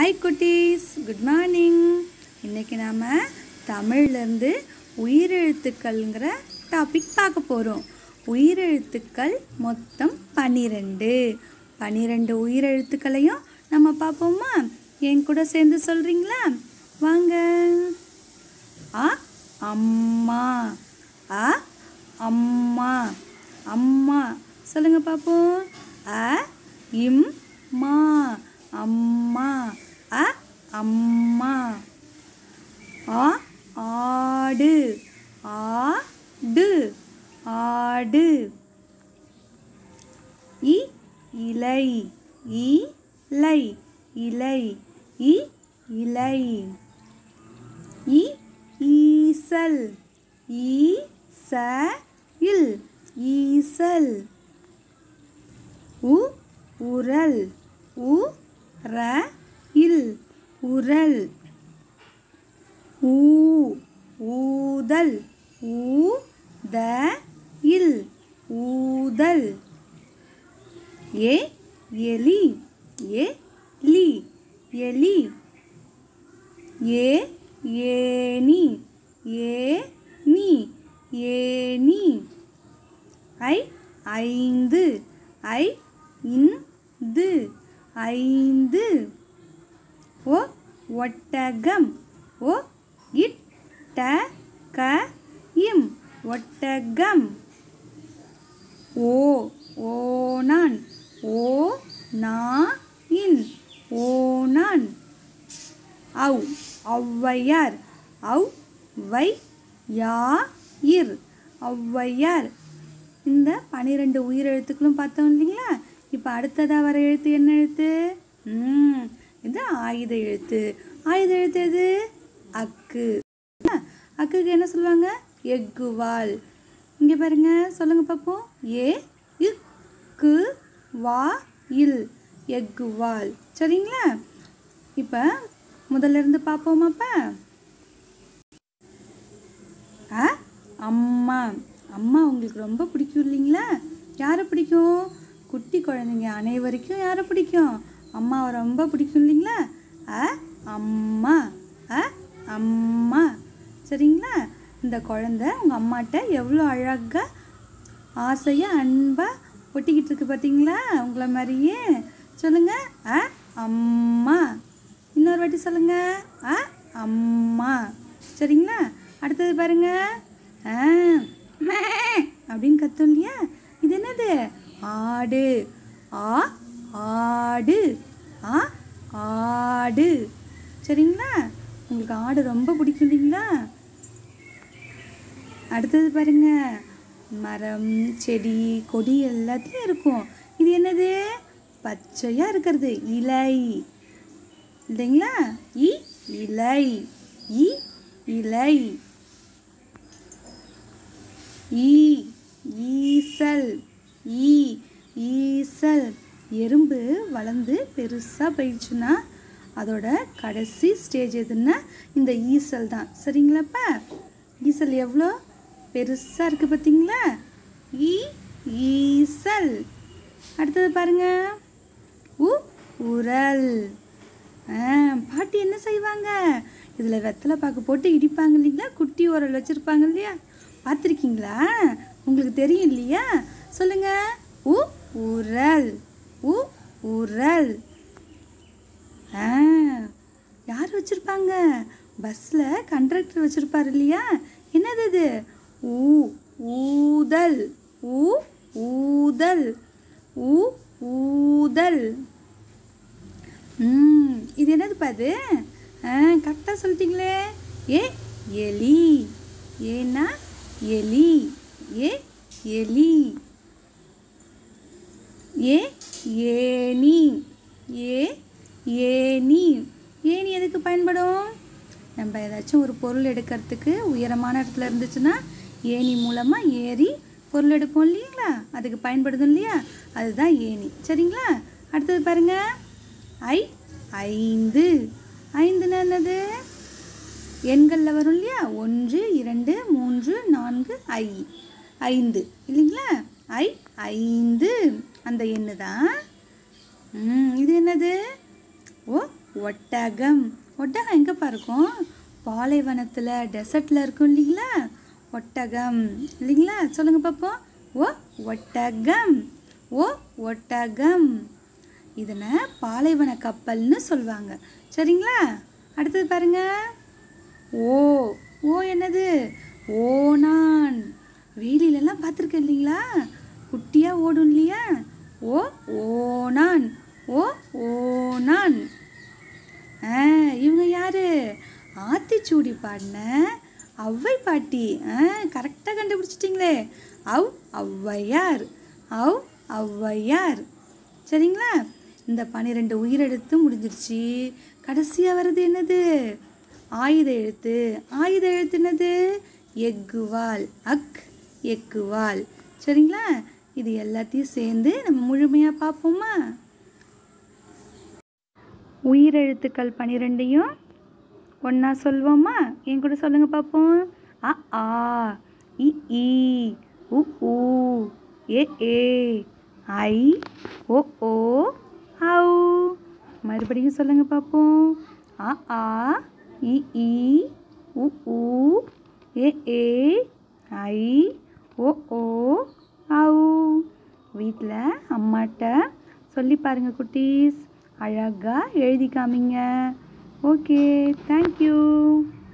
hi குட்டீஸ் good morning இன்னைக்கு நாம் தமிழ்லேருந்து உயிரெழுத்துக்கள்ங்கிற டாபிக் பார்க்க போகிறோம் உயிரெழுத்துக்கள் மொத்தம் பன்னிரெண்டு பன்னிரெண்டு உயிரெழுத்துக்களையும் நம்ம பார்ப்போமா என் கூட சேர்ந்து சொல்கிறீங்களா வாங்க அ அம்மா அ அம்மா அம்மா சொல்லுங்க பார்ப்போம் அ இம் மா அம்மா அ அம்மா ஆ ஆடு ஆடு ஆடு இ இலை இலை இலை இ இலை இ ஈசல் ஈச இல் ஈசல் உ உரல் உ ர இல் உரல் ஊ ஊதல் ஊ த இல் ஊதல் ஏ எலி ஏ லி எலி ஏ ஏனி ஏ நீ ஏனி ஐ ஐந்து ஐ இந்து ஐந்து ஓ ஒட்டகம் ஓ இட்ட க இம் ஒட்டகம் ஓ ஓனான் ஓ நா இன் ஓனான் ஔ ஔவையார் ஔ வை யா இர் ஔவையார் இந்த பன்னிரெண்டு உயிரெழுத்துக்களும் பார்த்தோம் இல்லைங்களா இப்போ அடுத்ததாக வர எழுத்து என்ன எழுத்து ம் இது ஆயுத எழுத்து ஆயுத எழுத்து எது அக்கு அக்குக்கு என்ன சொல்லுவாங்க எக்குவால் இங்கே பாருங்க சொல்லுங்க பார்ப்போம் ஏ இக்கு வா இல் எக்குவால் சரிங்களா இப்போ முதல்ல இருந்து பார்ப்போமாப்பா ஆ அம்மா அம்மா உங்களுக்கு ரொம்ப பிடிக்கும் இல்லைங்களா யாரை பிடிக்கும் குட்டி குழந்தைங்க அனைவருக்கும் யாரை பிடிக்கும் அம்மாவை ரொம்ப பிடிக்கும் இல்லைங்களா அ அம்மா அ அம்மா சரிங்களா இந்த குழந்தை உங்கள் அம்மாட்ட எவ்வளோ அழகாக ஆசையாக அன்பாக ஒட்டிக்கிட்டு இருக்கு பார்த்தீங்களா உங்களை மாதிரியே சொல்லுங்கள் அ அம்மா இன்னொரு வாட்டி சொல்லுங்க அ அம்மா சரிங்களா அடுத்தது பாருங்க ஆ மே அப்படின்னு கத்தும் இல்லையா இது என்னது ஆடு ஆ ஆடு ஆ ஆடு சரிங்களா உங்களுக்கு ஆடு ரொம்ப பிடிக்கும் இல்லைங்களா அடுத்தது பாருங்க மரம் செடி கொடி எல்லாத்துலேயும் இருக்கும் இது என்னது பச்சையாக இருக்கிறது இலை இல்லைங்களா இ இலை இ இலை ஈ ஈசல் ஈ ஈசல் எறும்பு வளர்ந்து பெருசாக போயிடுச்சுன்னா அதோட கடைசி ஸ்டேஜ் எதுன்னா இந்த ஈசல் தான் சரிங்களாப்பா ஈசல் எவ்வளோ பெருசாக இருக்குது பார்த்தீங்களா ஈ ஈசல் அடுத்தது பாருங்க உ உரல் ஆ பாட்டி என்ன செய்வாங்க இதில் வெத்தலை பாக்கு போட்டு இடிப்பாங்க இல்லைங்களா குட்டி உரல் வச்சுருப்பாங்க இல்லையா பார்த்துருக்கீங்களா உங்களுக்கு தெரியும் இல்லையா சொல்லுங்க உ உரல் உ உரல் ஆ யார் வச்சுருப்பாங்க பஸ்ஸில் கண்டக்டர் வச்சுருப்பார் இல்லையா என்னது இது ஊ ஊதல் ஊ ஊதல் ஊ ஊதல் ம் இது என்னதுப்பா இது ஆ கரெக்டாக சொல்லிட்டீங்களே ஏ எலி ஏன்னா எலி ஏ எலி ஏ ஏனி ஏ ஏனி ஏனி எதுக்கு பயன்படும் நம்ம ஏதாச்சும் ஒரு பொருள் எடுக்கிறதுக்கு உயரமான இடத்துல இருந்துச்சுன்னா ஏணி மூலமாக ஏறி பொருள் எடுப்போம் இல்லைங்களா அதுக்கு பயன்படுதும் இல்லையா அதுதான் ஏணி சரிங்களா அடுத்தது பாருங்க ஐ ஐந்து ஐந்துன்னா என்னது எண்களில் வரும் இல்லையா ஒன்று இரண்டு மூன்று நான்கு ஐ ஐந்து இல்லைங்களா ஐ ஐந்து அந்த எண்ணு தான் ம், இது என்னது ஓ ஒட்டகம் ஒட்டகம் எங்கேப்பா இருக்கும் பாலைவனத்தில் டெசர்ட்டில் இருக்கும் இல்லைங்களா ஒட்டகம் இல்லைங்களா சொல்லுங்க பார்ப்போம் ஓ ஒட்டகம் ஓ ஒட்டகம் இதனை பாலைவன கப்பல்னு சொல்லுவாங்க சரிங்களா அடுத்தது பாருங்க ஓ ஓ என்னது ஓனான் வேலியிலலாம் பார்த்துருக்கேன் இல்லைங்களா குட்டியாக ஓடும் இல்லையா ஓ ஓனான் ஓ ஓனான் ஆ இவங்க யாரு ஆத்திச்சூடி பாடின ஔவை பாட்டி ஆ கரெக்டாக கண்டுபிடிச்சிட்டிங்களே அவ் ஔவையார் அவ் ஔவையார் சரிங்களா இந்த பன்னிரெண்டு உயிரெழுத்து முடிஞ்சிருச்சு கடைசியாக வர்றது என்னது ஆயுத எழுத்து ஆயுத எழுத்து என்னது எக்குவால் அக் எக்குவால் சரிங்களா இது எல்லாத்தையும் சேர்ந்து நம்ம முழுமையாக பார்ப்போமா உயிரெழுத்துக்கள் பன்னிரெண்டையும் ஒன்றா சொல்வோமா என் கூட சொல்லுங்க பார்ப்போம் அ ஆ இ ஈ உ ஊ ஏ ஏ ஐ ஓ ஓ ஔ மறுபடியும் சொல்லுங்க பார்ப்போம் அ ஆ இ ஈ உ ஊ ஏ ஏ ஐ ஓ ஓ ஔ வீட்டில் அம்மாட்ட சொல்லி பாருங்க குட்டீஸ் அழகாக எழுதி காமிங்க ஓகே தேங்க்யூ